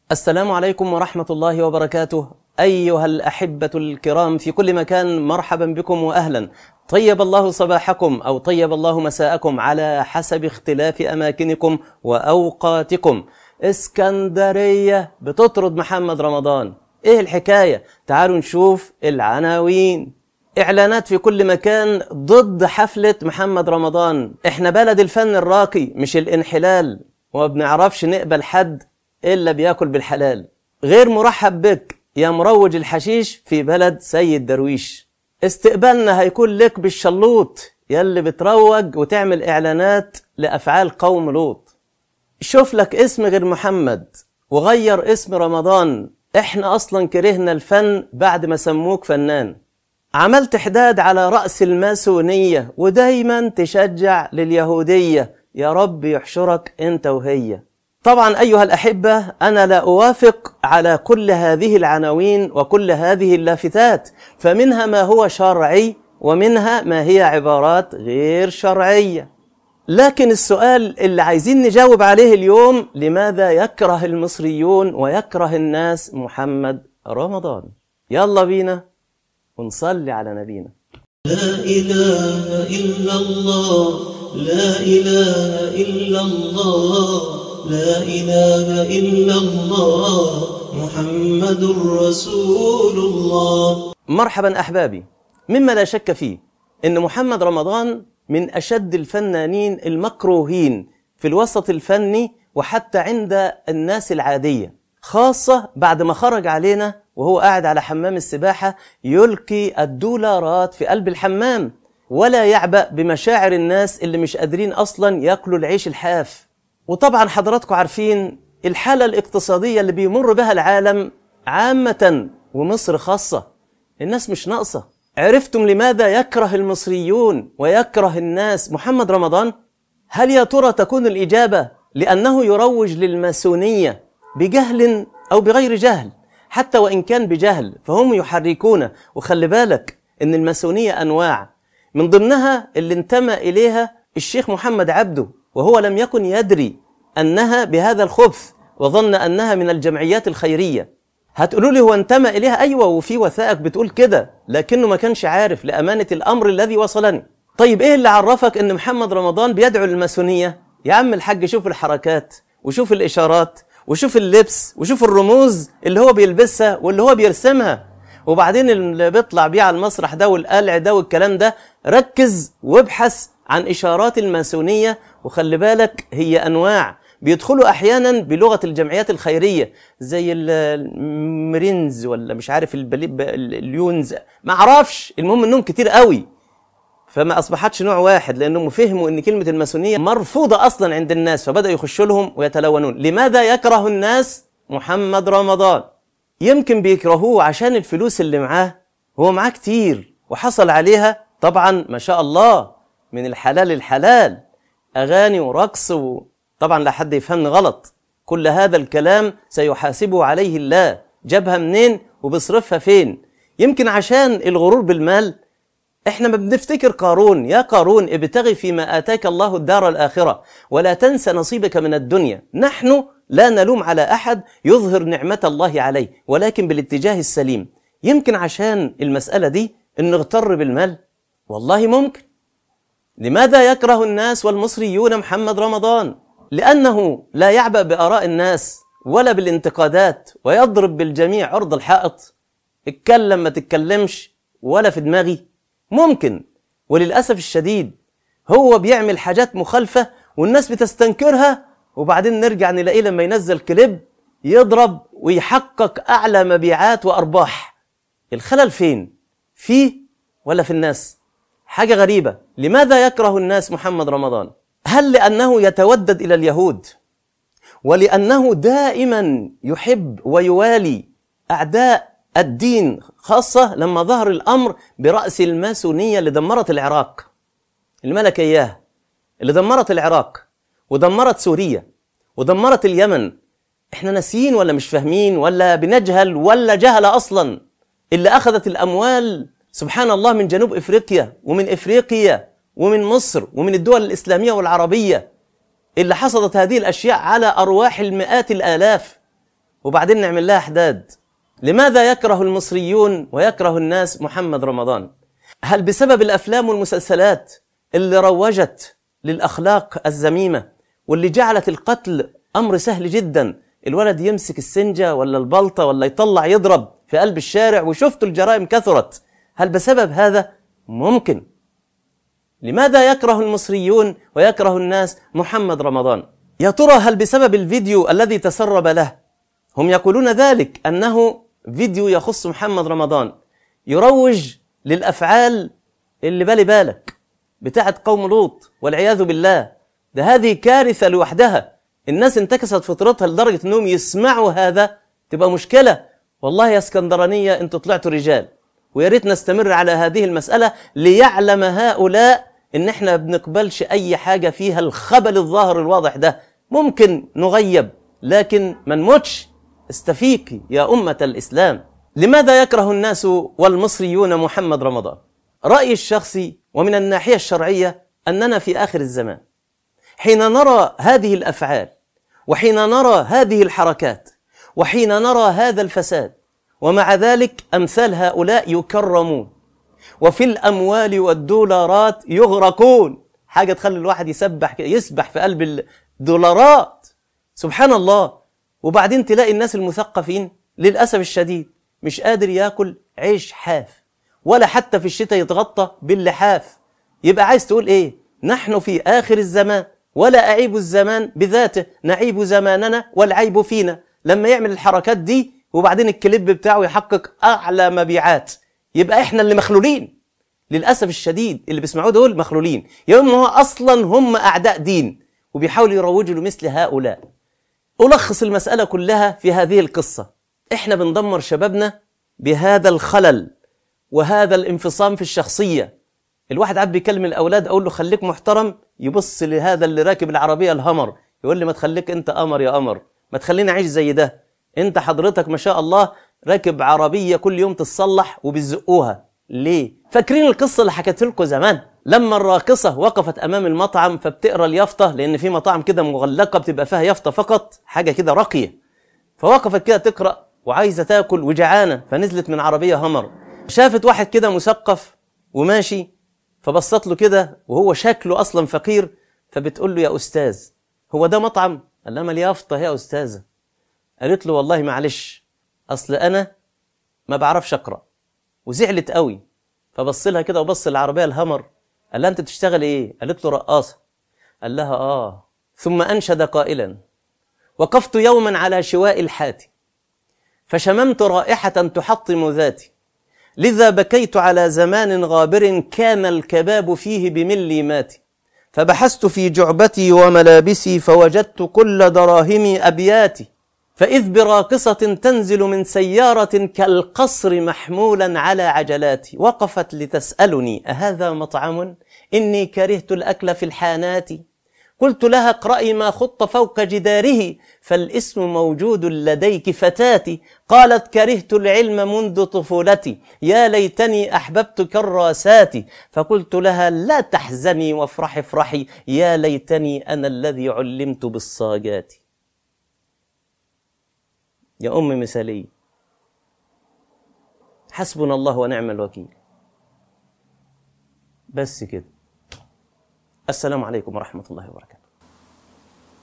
السلام عليكم ورحمة الله وبركاته أيها الأحبة الكرام في كل مكان مرحبا بكم وأهلا طيب الله صباحكم أو طيب الله مساءكم على حسب اختلاف أماكنكم وأوقاتكم اسكندرية بتطرد محمد رمضان إيه الحكاية؟ تعالوا نشوف العناوين إعلانات في كل مكان ضد حفلة محمد رمضان إحنا بلد الفن الراقي مش الانحلال وما بنعرفش نقبل حد إلا بياكل بالحلال غير مرحب بك يا مروج الحشيش في بلد سيد درويش استقبالنا هيكون لك بالشلوط يلي بتروج وتعمل إعلانات لأفعال قوم لوط شوف لك اسم غير محمد وغير اسم رمضان احنا اصلا كرهنا الفن بعد ما سموك فنان عملت حداد على رأس الماسونية ودايما تشجع لليهودية يا رب يحشرك انت وهي طبعا أيها الأحبة أنا لا أوافق على كل هذه العناوين وكل هذه اللافتات فمنها ما هو شرعي ومنها ما هي عبارات غير شرعية لكن السؤال اللي عايزين نجاوب عليه اليوم لماذا يكره المصريون ويكره الناس محمد رمضان يلا بينا ونصلي على نبينا لا إله إلا الله لا إله إلا الله لا إله إلا الله محمد رسول الله مرحبا أحبابي مما لا شك فيه إن محمد رمضان من أشد الفنانين المكروهين في الوسط الفني وحتى عند الناس العادية خاصة بعد ما خرج علينا وهو قاعد على حمام السباحة يلقي الدولارات في قلب الحمام ولا يعبأ بمشاعر الناس اللي مش قادرين أصلا ياكلوا العيش الحاف وطبعا حضراتكم عارفين الحالة الاقتصادية اللي بيمر بها العالم عامة ومصر خاصة الناس مش ناقصة عرفتم لماذا يكره المصريون ويكره الناس محمد رمضان؟ هل يا ترى تكون الإجابة لأنه يروج للماسونية بجهل أو بغير جهل حتى وإن كان بجهل فهم يحركون وخلي بالك إن الماسونية أنواع من ضمنها اللي انتمى إليها الشيخ محمد عبده وهو لم يكن يدري أنها بهذا الخبث وظن أنها من الجمعيات الخيرية هتقولوا لي هو انتمى إليها أيوة وفي وثائق بتقول كده لكنه ما كانش عارف لأمانة الأمر الذي وصلني طيب إيه اللي عرفك أن محمد رمضان بيدعو للماسونية يا عم الحاج شوف الحركات وشوف الإشارات وشوف اللبس وشوف الرموز اللي هو بيلبسها واللي هو بيرسمها وبعدين اللي بيطلع بيه على المسرح ده والقلع ده والكلام ده ركز وابحث عن إشارات الماسونية وخلي بالك هي أنواع بيدخلوا أحيانا بلغة الجمعيات الخيرية زي المرينز ولا مش عارف اليونز ما اعرفش المهم انهم كتير قوي فما اصبحتش نوع واحد لانهم فهموا ان كلمه الماسونيه مرفوضه اصلا عند الناس فبداوا يخشوا لهم ويتلونون لماذا يكره الناس محمد رمضان يمكن بيكرهوه عشان الفلوس اللي معاه هو معاه كتير وحصل عليها طبعا ما شاء الله من الحلال الحلال اغاني ورقص و... طبعا لا حد يفهمني غلط كل هذا الكلام سيحاسبه عليه الله جابها منين وبيصرفها فين يمكن عشان الغرور بالمال احنا ما بنفتكر قارون يا قارون ابتغي فيما اتاك الله الدار الاخره ولا تنس نصيبك من الدنيا نحن لا نلوم على احد يظهر نعمه الله عليه ولكن بالاتجاه السليم يمكن عشان المساله دي ان نغتر بالمال والله ممكن لماذا يكره الناس والمصريون محمد رمضان لأنه لا يعبأ بآراء الناس ولا بالانتقادات ويضرب بالجميع عرض الحائط اتكلم ما تتكلمش ولا في دماغي ممكن وللأسف الشديد هو بيعمل حاجات مخالفة والناس بتستنكرها وبعدين نرجع نلاقيه لما ينزل كليب يضرب ويحقق أعلى مبيعات وأرباح الخلل فين؟ فيه ولا في الناس؟ حاجة غريبة لماذا يكره الناس محمد رمضان؟ هل لأنه يتودد إلى اليهود ولأنه دائما يحب ويوالي أعداء الدين خاصة لما ظهر الأمر برأس الماسونية اللي دمرت العراق الملكة إياه اللي دمرت العراق ودمرت سوريا ودمرت اليمن احنا ناسيين ولا مش فاهمين ولا بنجهل ولا جهل أصلا اللي أخذت الأموال سبحان الله من جنوب إفريقيا ومن إفريقيا ومن مصر ومن الدول الإسلامية والعربية اللي حصلت هذه الأشياء على أرواح المئات الآلاف وبعدين نعمل لها حداد لماذا يكره المصريون ويكره الناس محمد رمضان هل بسبب الافلام والمسلسلات اللي روجت للاخلاق الذميمه واللي جعلت القتل امر سهل جدا الولد يمسك السنجه ولا البلطه ولا يطلع يضرب في قلب الشارع وشفتوا الجرائم كثرت هل بسبب هذا ممكن لماذا يكره المصريون ويكره الناس محمد رمضان يا ترى هل بسبب الفيديو الذي تسرب له هم يقولون ذلك انه فيديو يخص محمد رمضان يروج للافعال اللي بالي بالك بتاعت قوم لوط والعياذ بالله ده هذه كارثه لوحدها الناس انتكست فطرتها لدرجه انهم يسمعوا هذا تبقى مشكله والله يا اسكندرانيه انتوا طلعتوا رجال ويا ريت نستمر على هذه المساله ليعلم هؤلاء ان احنا ما بنقبلش اي حاجه فيها الخبل الظاهر الواضح ده ممكن نغيب لكن ما نموتش استفيقي يا امه الاسلام لماذا يكره الناس والمصريون محمد رمضان رايي الشخصي ومن الناحيه الشرعيه اننا في اخر الزمان حين نرى هذه الافعال وحين نرى هذه الحركات وحين نرى هذا الفساد ومع ذلك امثال هؤلاء يكرمون وفي الاموال والدولارات يغرقون حاجه تخلي الواحد يسبح يسبح في قلب الدولارات سبحان الله وبعدين تلاقي الناس المثقفين للاسف الشديد مش قادر ياكل عيش حاف ولا حتى في الشتاء يتغطى باللحاف يبقى عايز تقول ايه نحن في اخر الزمان ولا اعيب الزمان بذاته نعيب زماننا والعيب فينا لما يعمل الحركات دي وبعدين الكليب بتاعه يحقق اعلى مبيعات يبقى احنا اللي مخلولين للاسف الشديد اللي بيسمعوه دول مخلولين يا اما هو اصلا هم اعداء دين وبيحاولوا يروجوا لمثل هؤلاء ألخص المسألة كلها في هذه القصة إحنا بندمر شبابنا بهذا الخلل وهذا الانفصام في الشخصية الواحد عاد بيكلم الأولاد أقول له خليك محترم يبص لهذا اللي راكب العربية الهمر يقول لي ما تخليك أنت قمر يا قمر ما تخليني أعيش زي ده أنت حضرتك ما شاء الله راكب عربية كل يوم تتصلح وبيزقوها ليه؟ فاكرين القصة اللي حكيت لكم زمان لما الراقصة وقفت أمام المطعم فبتقرا اليافطة لأن في مطاعم كده مغلقة بتبقى فيها يافطة فقط حاجة كده راقية فوقفت كده تقرأ وعايزة تاكل وجعانة فنزلت من عربية همر شافت واحد كده مثقف وماشي فبصت له كده وهو شكله أصلا فقير فبتقول له يا أستاذ هو ده مطعم؟ قال لها ما اليافطة يا أستاذة قالت له والله معلش أصل أنا ما بعرفش أقرأ وزعلت قوي فبص لها كده وبص العربيه الهمر قال لها انت بتشتغل ايه قالت له رقاصه قال لها اه ثم انشد قائلا وقفت يوما على شواء الحاتي فشممت رائحه تحطم ذاتي لذا بكيت على زمان غابر كان الكباب فيه بمليمات فبحثت في جعبتي وملابسي فوجدت كل دراهمي ابياتي فإذ براقصة تنزل من سيارة كالقصر محمولا على عجلات وقفت لتسألني أهذا مطعم؟ إني كرهت الأكل في الحانات قلت لها اقرأي ما خط فوق جداره فالاسم موجود لديك فتاتي قالت كرهت العلم منذ طفولتي يا ليتني أحببت كراسات فقلت لها لا تحزني وافرحي افرحي يا ليتني أنا الذي علمت بالصاجات يا أم مثالية حسبنا الله ونعم الوكيل بس كده السلام عليكم ورحمة الله وبركاته